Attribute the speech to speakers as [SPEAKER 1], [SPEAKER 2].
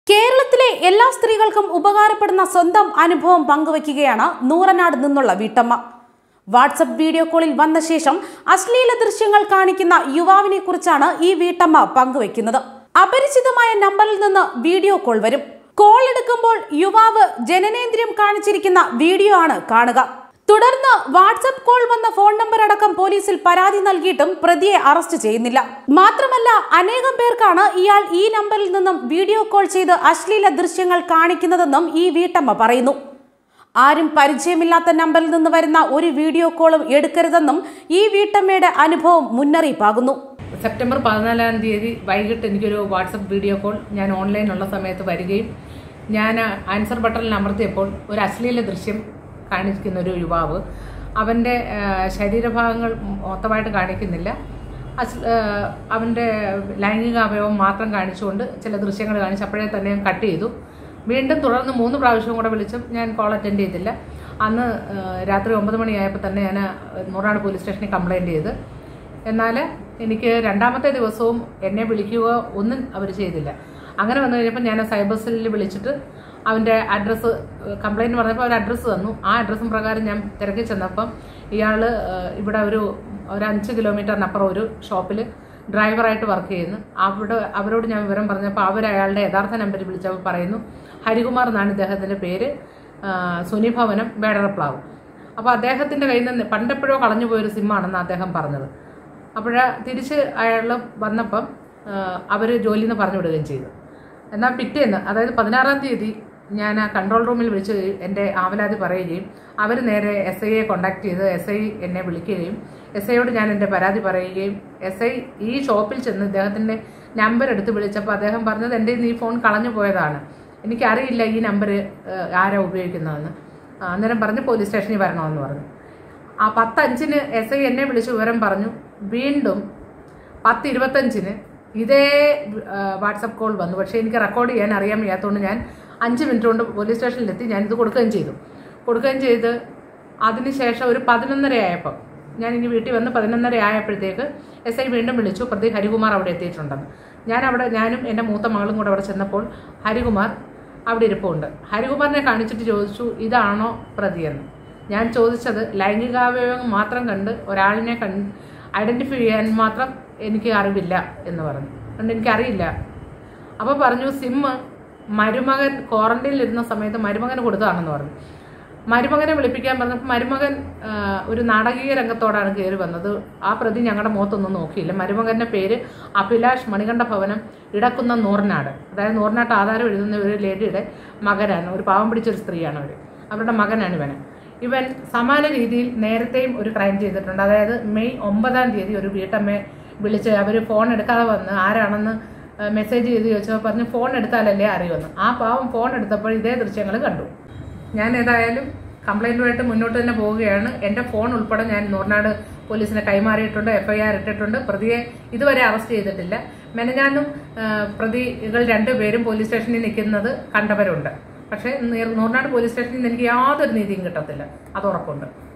[SPEAKER 1] കേരളത്തിലെ എല്ലാ സ്ത്രീകൾക്കും ഉപകാരപ്പെടുന്ന സ്വന്തം അനുഭവം പങ്കുവയ്ക്കുകയാണ് നൂറനാട് നിന്നുള്ള വീട്ടമ്മ വാട്സപ്പ് വീഡിയോ കോളിൽ വന്ന ശേഷം അശ്ലീല ദൃശ്യങ്ങൾ കാണിക്കുന്ന യുവാവിനെ കുറിച്ചാണ് ഈ വീട്ടമ്മ പങ്കുവയ്ക്കുന്നത് അപരിചിതമായ നമ്പറിൽ നിന്ന് വീഡിയോ കോൾ വരും കോൾ എടുക്കുമ്പോൾ യുവാവ് ജനനേന്ദ്രിയം കാണിച്ചിരിക്കുന്ന വീഡിയോ ആണ് കാണുക തുടർന്ന് വാട്സപ്പ് കോൾ വന്ന ഫോൺ നമ്പർ അടക്കം പോലീസിൽ പരാതി നൽകിയിട്ടും പ്രതിയെ അറസ്റ്റ് ചെയ്യുന്നില്ല മാത്രമല്ല അനേകം പേർക്കാണ് ഇയാൾ ഈ നമ്പറിൽ നിന്നും വീഡിയോ കോൾ ചെയ്ത് അശ്ലീല ദൃശ്യങ്ങൾ കാണിക്കുന്നതെന്നും ഈ വീട്ടമ്മ പറയുന്നു ആരും പരിചയമില്ലാത്ത നമ്പറിൽ നിന്ന് വരുന്ന ഒരു വീഡിയോ കോളും എടുക്കരുതെന്നും ഈ വീട്ടമ്മയുടെ അനുഭവം മുന്നറിയിപ്പാകുന്നു
[SPEAKER 2] സെപ്റ്റംബർ പതിനാലാം തീയതി വൈകിട്ട് എനിക്കൊരു വാട്സപ്പ് വീഡിയോ കോൾ ഞാൻ ഓൺലൈനുള്ള സമയത്ത് വരികയും ഞാൻ ആൻസർ ബട്ടണിൽ അമർത്തിയപ്പോൾ ഒരു അശ്ലീല ദൃശ്യം കാണിക്കുന്ന ഒരു യുവാവ് അവൻ്റെ ആ, ശരീരഭാഗങ്ങൾ മൊത്തമായിട്ട് കാണിക്കുന്നില്ല അസ് ആ, അവൻ്റെ ലൈംഗിക അവയവം മാത്രം കാണിച്ചുകൊണ്ട് ചില ദൃശ്യങ്ങൾ കാണിച്ച് അപ്പോഴേ തന്നെ ഞാൻ കട്ട് ചെയ്തു വീണ്ടും തുടർന്ന് മൂന്ന് പ്രാവശ്യം കൂടെ വിളിച്ചും ഞാൻ കോൾ അറ്റൻഡ് ചെയ്തില്ല അന്ന് ആ, രാത്രി ഒമ്പത് മണിയായപ്പോൾ തന്നെ ഞാൻ നൂറാട് പോലീസ് സ്റ്റേഷനിൽ കംപ്ലയിൻറ്റ് ചെയ്ത് എന്നാൽ എനിക്ക് രണ്ടാമത്തെ ദിവസവും എന്നെ വിളിക്കുകയോ ഒന്നും അവർ ചെയ്തില്ല അങ്ങനെ വന്നു കഴിഞ്ഞപ്പോൾ ഞാൻ സൈബർ സെല്ലിൽ വിളിച്ചിട്ട് അവൻ്റെ അഡ്രസ്സ് കംപ്ലൈൻറ്റ് പറഞ്ഞപ്പോൾ അവർ അഡ്രസ്സ് തന്നു ആ അഡ്രസ്സും പ്രകാരം ഞാൻ തിരക്കി ചെന്നപ്പം ഇയാൾ ഇവിടെ ഒരു ഒരു അഞ്ച് കിലോമീറ്ററിനപ്പുറം ഒരു ഷോപ്പിൽ ഡ്രൈവറായിട്ട് വർക്ക് ചെയ്യുന്നു അവിടെ അവരോട് ഞാൻ വിവരം പറഞ്ഞപ്പോൾ അവർ അയാളുടെ യഥാർത്ഥ നമ്പർ വിളിച്ചപ്പോൾ പറയുന്നു ഹരികുമാർ എന്നാണ് ഇദ്ദേഹത്തിൻ്റെ പേര് ആ, സുനിഭവനം വേടറപ്ലാവ് അപ്പോൾ അദ്ദേഹത്തിൻ്റെ കയ്യിൽ നിന്ന് പണ്ടെപ്പോഴോ കളഞ്ഞു പോയൊരു സിമ്മാണെന്ന് അദ്ദേഹം പറഞ്ഞത് അപ്പോൾ തിരിച്ച് അയാൾ വന്നപ്പം അവർ ജോലിയിൽ നിന്ന് പറഞ്ഞു വിടുകയും ചെയ്തു എന്നാൽ പിറ്റേന്ന് അതായത് പതിനാറാം തീയതി ഞാൻ ആ കൺട്രോൾ റൂമിൽ വിളിച്ച് എൻ്റെ ആവലാതി പറയുകയും അവർ നേരെ എസ് ഐയെ കോണ്ടാക്ട് ചെയ്ത് എസ് ഐ എന്നെ വിളിക്കുകയും എസ് ഐയോട് ഞാൻ എൻ്റെ പരാതി പറയുകയും എസ് ഐ ഈ ഷോപ്പിൽ ചെന്ന് ഇദ്ദേഹത്തിൻ്റെ നമ്പർ എടുത്ത് വിളിച്ചപ്പോൾ അദ്ദേഹം പറഞ്ഞത് എൻ്റെ ഈ ഫോൺ കളഞ്ഞു പോയതാണ് എനിക്കറിയില്ല ഈ നമ്പർ ആരാ ഉപയോഗിക്കുന്നതെന്ന് ആ, അന്നേരം പറഞ്ഞ് പോലീസ് സ്റ്റേഷനിൽ വരണമെന്ന് പറഞ്ഞു ആ പത്തഞ്ചിന് എസ് ഐ എന്നെ വിളിച്ച് വിവരം പറഞ്ഞു വീണ്ടും പത്ത് ഇരുപത്തഞ്ചിന് ഇതേ ആ, വാട്സപ്പ് കോൾ വന്നു പക്ഷേ എനിക്ക് റെക്കോർഡ് ചെയ്യാൻ അറിയാൻ വയ്യാത്തതുകൊണ്ട് ഞാൻ അഞ്ച് മിനിറ്റ് കൊണ്ട് പോലീസ് സ്റ്റേഷനിലെത്തി ഞാനിത് കൊടുക്കുകയും ചെയ്തു കൊടുക്കുകയും ചെയ്ത് അതിനുശേഷം ഒരു പതിനൊന്നര ആയപ്പം ഞാൻ ഇനി വീട്ടിൽ വന്ന് പതിനൊന്നര ആയപ്പോഴത്തേക്ക് എസ് ഐ വീണ്ടും വിളിച്ചു പ്രതി ഹരികുമാർ അവിടെ എത്തിയിട്ടുണ്ടെന്ന് ഞാൻ അവിടെ ഞാനും എൻ്റെ മൂത്ത മകളും കൂടെ അവിടെ ചെന്നപ്പോൾ ഹരികുമാർ അവിടെ ഇരിപ്പുണ്ട് ഹരികുമാറിനെ കാണിച്ചിട്ട് ചോദിച്ചു ഇതാണോ പ്രതിയെന്ന് ഞാൻ ചോദിച്ചത് ലൈംഗികാവയവം മാത്രം കണ്ട് ഒരാളിനെ കണ്ട് ഐഡൻറ്റിഫൈ ചെയ്യാൻ മാത്രം എനിക്ക് അറിവില്ല എന്ന് പറഞ്ഞു അതുകൊണ്ട് എനിക്കറിയില്ല അപ്പോൾ പറഞ്ഞു സിമ്മ് മരുമകൻ ക്വാറന്റൈനിൽ ഇരുന്ന സമയത്ത് മരുമകന് കൊടുത്തതാണെന്ന് പറഞ്ഞു മരുമകനെ വിളിപ്പിക്കാൻ പറഞ്ഞപ്പോൾ മരുമകൻ ആ, ഒരു നാടകീയ രംഗത്തോടാണ് കയറി വന്നത് ആ പ്രതി ഞങ്ങളുടെ മുഖത്തൊന്നും നോക്കിയില്ല മരുമകന്റെ പേര് അഭിലാഷ് മണികണ്ഠ ഭവനം ഇടക്കുന്ന നൂറിനാട് അതായത് നൂറിനാട്ട് ആധാരം എഴുതുന്ന ഒരു ലേഡിയുടെ മകനാണ് ഒരു പാവം പിടിച്ചൊരു സ്ത്രീയാണ് അവർ അവരുടെ മകനാണ് ഇവന് ഇവൻ സമാന രീതിയിൽ നേരത്തെയും ഒരു ക്രൈം ചെയ്തിട്ടുണ്ട് അതായത് മെയ് ഒമ്പതാം തീയതി ഒരു വീട്ടമ്മയെ വിളിച്ച് അവർ ഫോൺ എടുക്കാതെ വന്ന് ആരാണെന്ന് മെസ്സേജ് ചെയ്ത് ചോദിച്ചപ്പോൾ പറഞ്ഞു ഫോൺ എടുത്താലല്ലേ അറിയുമെന്ന് ആ പാവം ഫോൺ എടുത്തപ്പോൾ ഇതേ ദൃശ്യങ്ങൾ കണ്ടു ഞാൻ ഏതായാലും കംപ്ലൈൻറ്റുമായിട്ട് മുന്നോട്ട് തന്നെ പോവുകയാണ് എൻ്റെ ഫോൺ ഉൾപ്പെടെ ഞാൻ നൂറിനാട് പോലീസിനെ കൈമാറിയിട്ടുണ്ട് എഫ് ഐ ആർ ഇട്ടിട്ടുണ്ട് പ്രതിയെ ഇതുവരെ അറസ്റ്റ് ചെയ്തിട്ടില്ല മെനഞ്ഞാനും ആ, പ്രതികൾ രണ്ടുപേരും പോലീസ് സ്റ്റേഷനിൽ നിൽക്കുന്നത് കണ്ടവരുണ്ട് പക്ഷേ നൂറിനാട് പോലീസ് സ്റ്റേഷനിൽ നിന്ന് എനിക്ക് യാതൊരു നീതിയും കിട്ടത്തില്ല അത് ഉറപ്പുണ്ട്